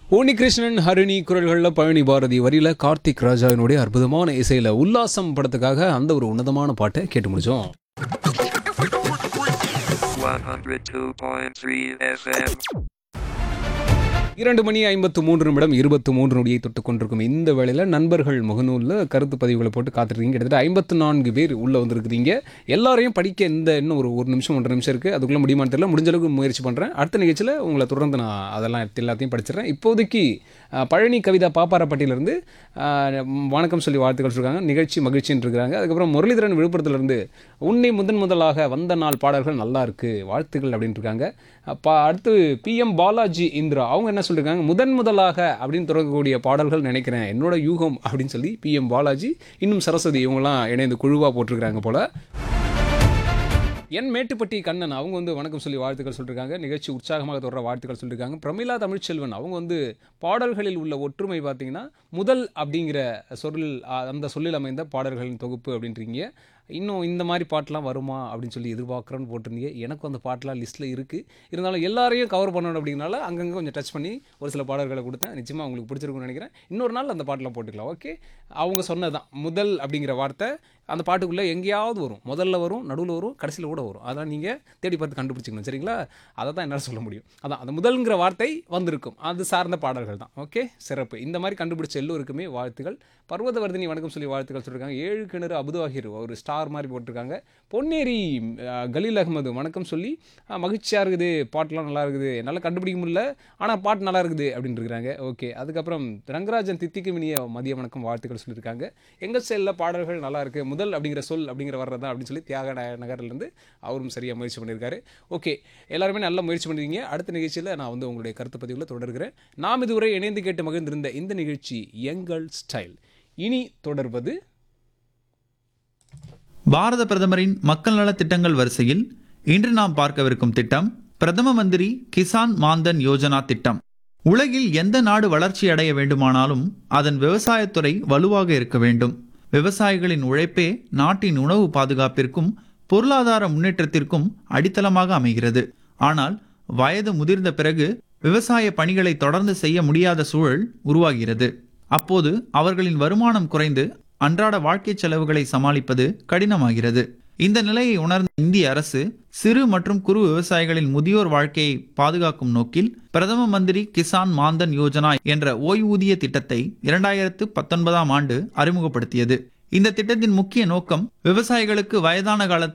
உன்னிகிருஷ்ணன் ஹரிணி குரல்களில் பழனி பாரதி வரியில கார்த்திக் ராஜாவினுடைய அற்புதமான இசையில உல்லாசம் படத்துக்காக அந்த ஒரு உன்னதமான பாட்டை கேட்டு முடிச்சோம் 102.3 FM. இரண்டு மணி ஐம்பத்து மூன்று நிமிடம் இருபத்து மூன்று நொடியை தொட்டு கொண்டிருக்கும் இந்த வேளையில் நண்பர்கள் முகநூலில் கருத்து பதிவுகளை போட்டு காத்துருக்கீங்க கிட்டத்தட்ட ஐம்பத்து நான்கு பேர் உள்ளே வந்திருக்கிறீங்க எல்லாரையும் படிக்க இந்த இன்னும் ஒரு ஒரு நிமிஷம் ஒன்றரை நிமிஷம் இருக்குது அதுக்குள்ளே முடியுமான்னு தெரியல முடிஞ்ச அளவுக்கு முயற்சி பண்ணுறேன் அடுத்த நிகழ்ச்சியில் உங்களை தொடர்ந்து நான் அதெல்லாம் எல்லாத்தையும் படிச்சிடுறேன் இப்போதைக்கு அஹ், பழனி கவிதா பாப்பாரப்பட்டியிலேருந்து வணக்கம் சொல்லி வாழ்த்துக்கள் சொல்லிருக்காங்க நிகழ்ச்சி மகிழ்ச்சின்னு இருக்கிறாங்க அதுக்கப்புறம் முரளிதரன் விழுப்புரத்துலேருந்து உன்னை முதன் முதலாக வந்த நாள் பாடல்கள் நல்லா இருக்கு வாழ்த்துக்கள் அப்படின்ட்டு இருக்காங்க அப்போ அடுத்து பிஎம் பாலாஜி இந்திரா அவங்க என்ன சொல்லியிருக்காங்க முதன் முதலாக அப்படின்னு தொடங்கக்கூடிய பாடல்கள் நினைக்கிறேன் என்னோட யூகம் அப்படின்னு சொல்லி பிஎம் பாலாஜி இன்னும் சரஸ்வதி இவங்கெல்லாம் இணைந்து குழுவாக போட்டிருக்கிறாங்க போல என் மேட்டுப்பட்டி கண்ணன் அவங்க வந்து வணக்கம் சொல்லி வாழ்த்துக்கள் சொல்லியிருக்காங்க நிகழ்ச்சி உற்சாகமாக தொடர வாழ்த்துக்கள் சொல்லியிருக்காங்க பிரமிளா தமிழ்ச்செல்வன் அவங்க வந்து பாடல்களில் உள்ள ஒற்றுமை பார்த்தீங்கன்னா முதல் அப்படிங்கிற சொல்லில் அ- அந்த சொல்லில் அமைந்த பாடல்களின் தொகுப்பு அப்படின்றீங்க இன்னும் இந்த மாதிரி பாட்டெலாம் வருமா அப்படின்னு சொல்லி எதிர்பார்க்குறோன்னு போட்டிருந்தீங்க எனக்கும் அந்த பாட்டெலாம் லிஸ்ட்டில் இருக்குது இருந்தாலும் எல்லாரையும் கவர் பண்ணணும் அப்படிங்கனால அங்கங்கே கொஞ்சம் டச் பண்ணி ஒரு சில பாடல்களை கொடுத்தேன் நிச்சயமாக உங்களுக்கு பிடிச்சிருக்கும்னு நினைக்கிறேன் இன்னொரு நாள் அந்த பாட்டெலாம் போட்டுக்கலாம் ஓகே அவங்க சொன்னதுதான் முதல் அப்படிங்கிற வார்த்தை அந்த பாட்டுக்குள்ளே எங்கேயாவது வரும் முதல்ல வரும் நடுவில் வரும் கடைசியில் கூட வரும் அதான் நீங்கள் தேடி பார்த்து கண்டுபிடிச்சிக்கணும் சரிங்களா அதை தான் என்னால் சொல்ல முடியும் அதான் அந்த முதல்ங்கிற வார்த்தை வந்திருக்கும் அது சார்ந்த பாடல்கள் தான் ஓகே சிறப்பு இந்த மாதிரி கண்டுபிடிச்ச எல்லோருக்குமே வாழ்த்துக்கள் பர்வதவர்தினி வணக்கம் சொல்லி வாழ்த்துக்கள் சொல்லியிருக்காங்க ஏழு கிணறு அபுதாகிர் ஒரு ஸ்டார் மாதிரி போட்டிருக்காங்க பொன்னேரி அஹ், கலீல் அகமது வணக்கம் சொல்லி அஹ், மகிழ்ச்சியா இருக்குது பாட்டெலாம் நல்லா இருக்குது என்னால் கண்டுபிடிக்க முடியல ஆனால் பாட்டு நல்லா இருக்குது அப்படின்னு இருக்கிறாங்க ஓகே அதுக்கப்புறம் ரங்கராஜன் தித்திக்கு மினிய மதிய வணக்கம் வாழ்த்துக்கள் சொல்லியிருக்காங்க எங்கள் செல்ல பாடல்கள் நல்லா இருக்கு முதல் அப்படிங்கிற சொல் அப்படிங்கிற வர்றதா அப்படின்னு சொல்லி தியாக ந- நகர்லேருந்து அவரும் சரியாக முயற்சி பண்ணியிருக்காரு ஓகே எல்லாருமே நல்ல முயற்சி பண்ணிருக்கீங்க அடுத்த நிகழ்ச்சியில் நான் வந்து உங்களுடைய கருத்து பதிவில் தொடர்கிறேன் நாம் இதுவரை இணைந்து கேட்டு மகிழ்ந்திருந்த இந்த நிகழ்ச்சி எங்கள் ஸ்டைல் இனி தொடர்வது பாரத பிரதமரின் மக்கள் நலத் திட்டங்கள் வரிசையில் இன்று நாம் பார்க்கவிருக்கும் திட்டம் பிரதம மந்திரி கிசான் மாந்தன் யோஜனா திட்டம் உலகில் எந்த நாடு வளர்ச்சி அடைய வேண்டுமானாலும் அதன் விவசாயத்துறை வலுவாக இருக்க வேண்டும் விவசாயிகளின் உழைப்பே நாட்டின் உணவு பாதுகாப்பிற்கும் பொருளாதார முன்னேற்றத்திற்கும் அடித்தளமாக அமைகிறது ஆனால் வயது முதிர்ந்த பிறகு விவசாய பணிகளை தொடர்ந்து செய்ய முடியாத சூழல் உருவாகிறது அப்போது அவர்களின் வருமானம் குறைந்து அன்றாட வாழ்க்கை செலவுகளை சமாளிப்பது கடினமாகிறது இந்த நிலையை உணர்ந்த இந்திய அரசு சிறு மற்றும் குறு விவசாயிகளின் முதியோர் வாழ்க்கையை பாதுகாக்கும் நோக்கில் பிரதம மந்திரி கிசான் மாந்தன் யோஜனா என்ற ஓய்வூதிய திட்டத்தை இரண்டாயிரத்து பத்தொன்பதாம் ஆண்டு அறிமுகப்படுத்தியது இந்த திட்டத்தின் முக்கிய நோக்கம் விவசாயிகளுக்கு வயதான காலத்தில்